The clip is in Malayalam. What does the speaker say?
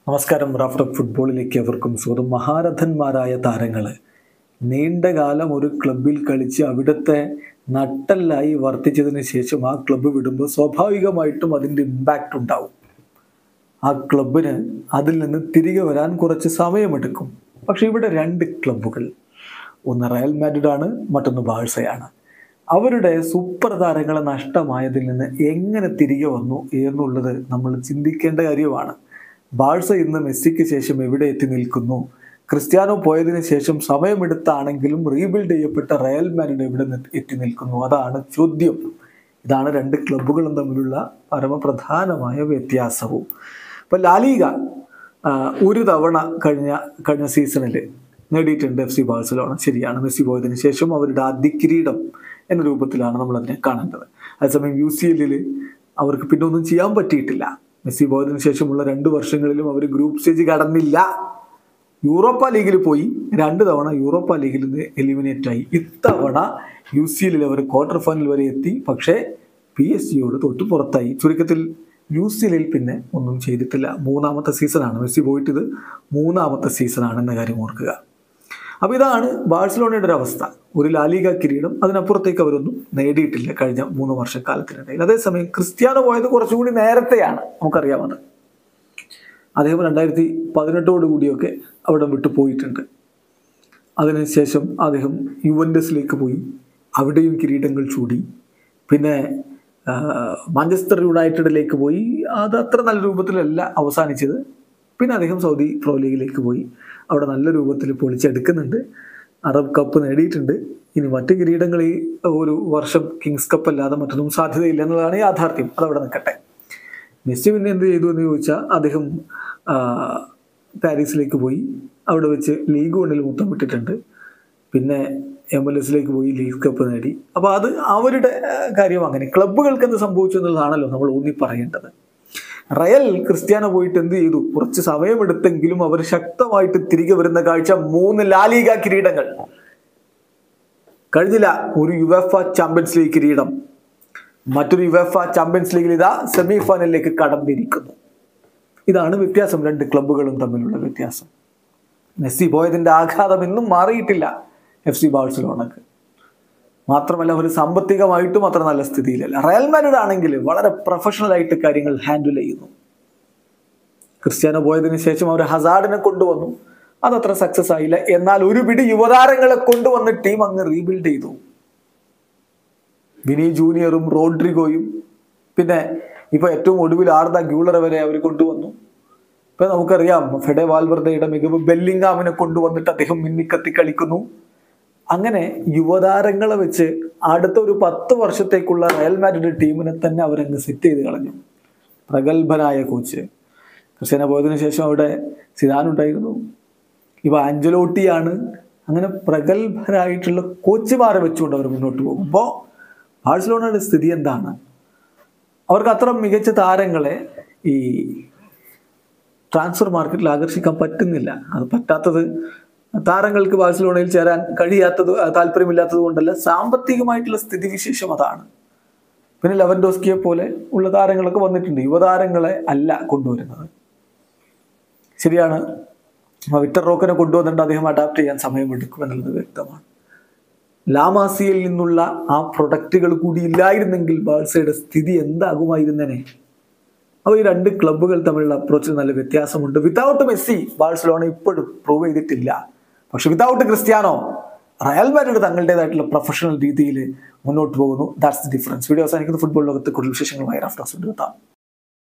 നമസ്കാരം റാഫ്റ്റർ ഫുട്ബോളിലേക്ക് അവർക്കും സ്വന്തം മഹാരഥന്മാരായ താരങ്ങൾ നീണ്ടകാലം ഒരു ക്ലബിൽ കളിച്ച് അവിടുത്തെ നട്ടല്ലായി വർത്തിച്ചതിന് ശേഷം ആ ക്ലബ്ബ് വിടുമ്പോൾ സ്വാഭാവികമായിട്ടും അതിൻ്റെ ഇമ്പാക്റ്റ് ഉണ്ടാവും ആ ക്ലബിന് അതിൽ നിന്ന് തിരികെ വരാൻ കുറച്ച് സമയമെടുക്കും പക്ഷെ ഇവിടെ രണ്ട് ക്ലബ്ബുകൾ ഒന്ന് റയൽ മാഡ്രിഡ് ആണ് മറ്റൊന്ന് ബാഴ്സയാണ് അവരുടെ സൂപ്പർ താരങ്ങളെ നഷ്ടമായതിൽ നിന്ന് എങ്ങനെ തിരികെ വന്നു എന്നുള്ളത് നമ്മൾ ചിന്തിക്കേണ്ട കാര്യമാണ് ബാഴ്സ ഇന്ന് മെസ്സിക്ക് ശേഷം എവിടെ എത്തി നിൽക്കുന്നു ക്രിസ്ത്യാനോ പോയതിനു ശേഷം സമയമെടുത്താണെങ്കിലും റീബിൽഡ് ചെയ്യപ്പെട്ട റയൽ മാഡ്രിഡ് എവിടെ നി- എത്തി നിൽക്കുന്നു അതാണ് ചോദ്യം ഇതാണ് രണ്ട് ക്ലബ്ബുകളും തമ്മിലുള്ള പരമപ്രധാനമായ വ്യത്യാസവും ഇപ്പൊ ലാലിക ആ, ഒരു തവണ കഴിഞ്ഞ കഴിഞ്ഞ സീസണിൽ നേടിയിട്ടുണ്ട് എഫ് സി ബാഴ്സലോണ ശരിയാണ് മെസ്സി പോയതിനു ശേഷം അവരുടെ ആദ്യ കിരീടം എന്ന രൂപത്തിലാണ് നമ്മൾ അതിനെ കാണേണ്ടത് അതേസമയം യു സി എല്ലിൽ അവർക്ക് പിന്നെ ഒന്നും ചെയ്യാൻ പറ്റിയിട്ടില്ല മെസ്സി പോയതിനു ശേഷമുള്ള രണ്ട് വർഷങ്ങളിലും അവർ ഗ്രൂപ്പ് സ്റ്റേജ് കടന്നില്ല യൂറോപ്പ ലീഗിൽ പോയി രണ്ട് തവണ യൂറോപ്പ ലീഗിൽ നിന്ന് എലിമിനേറ്റ് ആയി ഇത്തവണ യു സി എല്ലിൽ അവർ ക്വാർട്ടർ ഫൈനൽ വരെ എത്തി പക്ഷേ പി എസ് ജിയോട് തൊട്ട് പുറത്തായി ചുരുക്കത്തിൽ യു സി എല്ലിൽ പിന്നെ ഒന്നും ചെയ്തിട്ടില്ല മൂന്നാമത്തെ സീസണാണ് മെസ്സി പോയിട്ട് ഇത് മൂന്നാമത്തെ സീസണാണ് എന്ന കാര്യം ഓർക്കുക അപ്പോൾ ഇതാണ് ബാഴ്സലോണയുടെ ഒരു അവസ്ഥ ഒരു ലാലിക കിരീടം അതിനപ്പുറത്തേക്ക് അവരൊന്നും നേടിയിട്ടില്ല കഴിഞ്ഞ മൂന്ന് വർഷക്കാലത്തിനിടയിൽ അതേസമയം ക്രിസ്ത്യാനോ പോയത് കുറച്ചും കൂടി നേരത്തെയാണ് നമുക്കറിയാവുന്നത് അദ്ദേഹം രണ്ടായിരത്തി പതിനെട്ടോട് കൂടിയൊക്കെ അവിടെ വിട്ടു പോയിട്ടുണ്ട് അതിനുശേഷം അദ്ദേഹം യുവൻഡസിലേക്ക് പോയി അവിടെയും കിരീടങ്ങൾ ചൂടി പിന്നെ ആ, മാഞ്ചസ്റ്റർ യുണൈറ്റഡിലേക്ക് പോയി അത് അത്ര നല്ല രൂപത്തിലല്ല അവസാനിച്ചത് പിന്നെ അദ്ദേഹം സൗദി പ്രോ ലീഗിലേക്ക് പോയി അവിടെ നല്ല രൂപത്തിൽ പൊളിച്ചെടുക്കുന്നുണ്ട് അറബ് കപ്പ് നേടിയിട്ടുണ്ട് ഇനി മറ്റ് കിരീടങ്ങൾ ഈ ഒരു വർഷം കിങ്സ് കപ്പ് അല്ലാതെ മറ്റൊന്നും സാധ്യതയില്ല എന്നുള്ളതാണ് യാഥാർത്ഥ്യം അതവിടെ നിൽക്കട്ടെ മെസ്സി പിന്നെ എന്ത് ചെയ്തു എന്ന് ചോദിച്ചാൽ അദ്ദേഹം ആ, പാരീസിലേക്ക് പോയി അവിടെ വെച്ച് ലീഗ് വണ്ണിൽ മുത്തം വിട്ടിട്ടുണ്ട് പിന്നെ എം എൽ എസിലേക്ക് പോയി ലീഗ് കപ്പ് നേടി അപ്പോൾ അത് അവരുടെ ആ, കാര്യം അങ്ങനെ ക്ലബ്ബുകൾക്ക് എന്ത് സംഭവിച്ചു എന്നുള്ളതാണല്ലോ നമ്മൾ ഊന്നി പറയേണ്ടത് റയൽ ക്രിസ്ത്യാനോ പോയിട്ട് എന്ത് ചെയ്തു കുറച്ച് സമയമെടുത്തെങ്കിലും അവർ ശക്തമായിട്ട് തിരികെ വരുന്ന കാഴ്ച മൂന്ന് ലാലിക കിരീടങ്ങൾ കഴിഞ്ഞില്ല ഒരു യുവഫ ചാമ്പ്യൻസ് ലീഗ് കിരീടം മറ്റൊരു യുവഫ ചാമ്പ്യൻസ് ലീഗിൽ ഇതാ സെമി ഫൈനലിലേക്ക് കടന്നിരിക്കുന്നു ഇതാണ് വ്യത്യാസം രണ്ട് ക്ലബ്ബുകളും തമ്മിലുള്ള വ്യത്യാസം മെസ്സി പോയതിന്റെ ആഘാതം ഇന്നും മാറിയിട്ടില്ല എഫ് സി ബാഴ്സലോണക്ക് മാത്രമല്ല അവർ സാമ്പത്തികമായിട്ടും അത്ര നല്ല സ്ഥിതിയിലല്ല റയൽ മാഡ്രിഡ് ആണെങ്കിൽ വളരെ പ്രൊഫഷണൽ ആയിട്ട് കാര്യങ്ങൾ ഹാൻഡിൽ ചെയ്യുന്നു ക്രിസ്ത്യാനോ പോയതിനു ശേഷം അവർ ഹസാഡിനെ കൊണ്ടുവന്നു അതത്ര സക്സസ് ആയില്ല എന്നാൽ ഒരു പിടി യുവതാരങ്ങളെ കൊണ്ടുവന്ന് ടീം അങ്ങ് റീബിൽഡ് ചെയ്തു വിനി ജൂനിയറും റോഡ്രിഗോയും പിന്നെ ഇപ്പൊ ഏറ്റവും ഒടുവിൽ ആർദ ഗ്യൂളർ വരെ അവർ കൊണ്ടുവന്നു ഇപ്പൊ നമുക്കറിയാം ഫെഡെ വാൽവർദയുടെ മികവ് ബെല്ലിംഗാമിനെ കൊണ്ടുവന്നിട്ട് അദ്ദേഹം മിന്നിക്കത്തി കളിക്കുന്നു അങ്ങനെ യുവതാരങ്ങളെ വെച്ച് അടുത്ത ഒരു പത്ത് വർഷത്തേക്കുള്ള റയൽ മാഡ്രിഡ് ടീമിനെ തന്നെ അവരങ്ങ് സെറ്റ് ചെയ്ത് കളഞ്ഞു പ്രഗത്ഭനായ കോച്ച് ക്രിസ്ത്യാനോ പോയതിനു ശേഷം അവിടെ സിദാൻ ഉണ്ടായിരുന്നു ഇപ്പൊ ആഞ്ചലോട്ടിയാണ് അങ്ങനെ പ്രഗത്ഭരായിട്ടുള്ള കോച്ചുമാരെ വെച്ചുകൊണ്ട് അവർ മുന്നോട്ട് പോകുമ്പോൾ ബാഴ്സലോണയുടെ സ്ഥിതി എന്താണ് അവർക്ക് അത്ര മികച്ച താരങ്ങളെ ഈ ട്രാൻസ്ഫർ മാർക്കറ്റിൽ ആകർഷിക്കാൻ പറ്റുന്നില്ല അത് പറ്റാത്തത് താരങ്ങൾക്ക് ബാഴ്സലോണയിൽ ചേരാൻ കഴിയാത്തത് താല്പര്യമില്ലാത്തത് കൊണ്ടല്ല സാമ്പത്തികമായിട്ടുള്ള സ്ഥിതിവിശേഷം അതാണ് പിന്നെ ലെവൻഡോസ്കിയെ പോലെ ഉള്ള താരങ്ങളൊക്കെ വന്നിട്ടുണ്ട് യുവതാരങ്ങളെ അല്ല കൊണ്ടുവരുന്നത് ശരിയാണ് വിക്ടർ റോക്കിനെ കൊണ്ടുവന്നിട്ട് അദ്ദേഹം അഡാപ്റ്റ് ചെയ്യാൻ സമയമെടുക്കും എന്നുള്ളത് വ്യക്തമാണ് ലാമാസിയിൽ നിന്നുള്ള ആ പ്രൊഡക്റ്റുകൾ കൂടി ഇല്ലായിരുന്നെങ്കിൽ ബാഴ്സയുടെ സ്ഥിതി എന്താകുമായിരുന്നനെ അപ്പോൾ ഈ രണ്ട് ക്ലബ്ബുകൾ തമ്മിലുള്ള അപ്രോച്ചിൽ നല്ല വ്യത്യാസമുണ്ട് വിതൗട്ട് മെസ്സി ബാഴ്സലോണ ഇപ്പോഴും പ്രൂവ് ചെയ്തിട്ടില്ല പക്ഷെ വിതൗട്ട് ക്രിസ്ത്യാനോ റയൽ മാഡ്രിഡ് തങ്ങളുടേതായിട്ടുള്ള പ്രൊഫഷണൽ രീതിയിൽ മുന്നോട്ട് പോകുന്നു ദാറ്റ്സ് ദി ഡിഫറൻസ് വീഡിയോ അവസാനിക്കുന്ന ഫുട്ബോൾ ലോകത്ത് കൂടുതൽ വിശേഷങ്ങളുമായി റാഫ്റ്റോസ് എടുത്താം